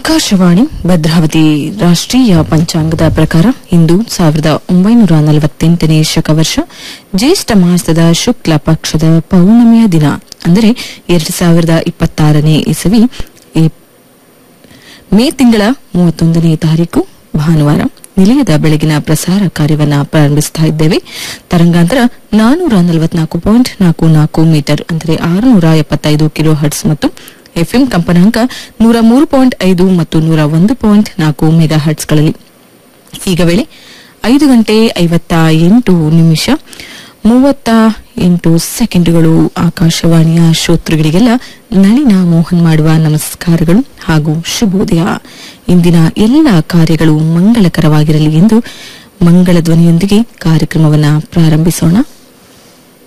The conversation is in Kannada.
ಆಕಾಶವಾಣಿ ಭದ್ರಾವತಿ ರಾಷ್ಟ್ರೀಯ ಪಂಚಾಂಗದ ಪ್ರಕಾರ ಇಂದು ಸಾವಿರದ ಒಂಬೈನೂರ ನಲವತ್ತೆಂಟನೇ ಶಕವರ್ಷ ಜ್ಯೇಷ್ಠ ಮಾಸದ ಶುಕ್ಲ ಪಕ್ಷದ ಪೌರ್ಣಮಿಯ ದಿನ ಅಂದರೆ ಎರಡು ಸಾವಿರದ ಇಪ್ಪತ್ತಾರನೇ ಇಸವಿ ಈ ಮೇ ತಿಂಗಳ ಮೂವತ್ತೊಂದನೇ ತಾರೀಕು ಭಾನುವಾರ ನಿಲಯದ ಬೆಳಗಿನ ಪ್ರಸಾರ ಕಾರ್ಯವನ್ನ ಪ್ರಾರಂಭಿಸ್ತಾ ಇದ್ದೇವೆ ತರಂಗಾಂತರ ನಾನೂರ ನಲವತ್ನಾಲ್ಕು ಪಾಯಿಂಟ್ ನಾಲ್ಕು ನಾಲ್ಕು ಮೀಟರ್ ಅಂದರೆ ಆರುನೂರ ಎಪ್ಪತ್ತೈದು ಕಿಲೋ ಹರ್ಟ್ಸ್ ಮತ್ತು ಎಫ್ಎಂ ಕಂಪನಾಂಕ ನೂರ ಮೂರು ಪಾಯಿಂಟ್ ಐದು ಮತ್ತು ನೂರ ಒಂದು ಪಾಯಿಂಟ್ ನಾಲ್ಕು ಮೆಗಾ ಹರ್ಟ್ಸ್ಗಳಲ್ಲಿ ಈಗ ವೇಳೆ ಐದು ಗಂಟೆ ಐವತ್ತ ಎಂಟು ನಿಮಿಷ ಮೂವತ್ತ ಎಂಟು ಸೆಕೆಂಡುಗಳು ಆಕಾಶವಾಣಿಯ ಶ್ರೋತೃಗಳಿಗೆಲ್ಲ ನಳಿನ ಮೋಹನ್ ಮಾಡುವ ನಮಸ್ಕಾರಗಳು ಹಾಗೂ ಶುಭೋದಯ ಇಂದಿನ ಎಲ್ಲ ಕಾರ್ಯಗಳು ಮಂಗಳಕರವಾಗಿರಲಿ ಎಂದು ಮಂಗಳ ಧ್ವನಿಯೊಂದಿಗೆ ಕಾರ್ಯಕ್ರಮವನ್ನು ಪ್ರಾರಂಭಿಸೋಣ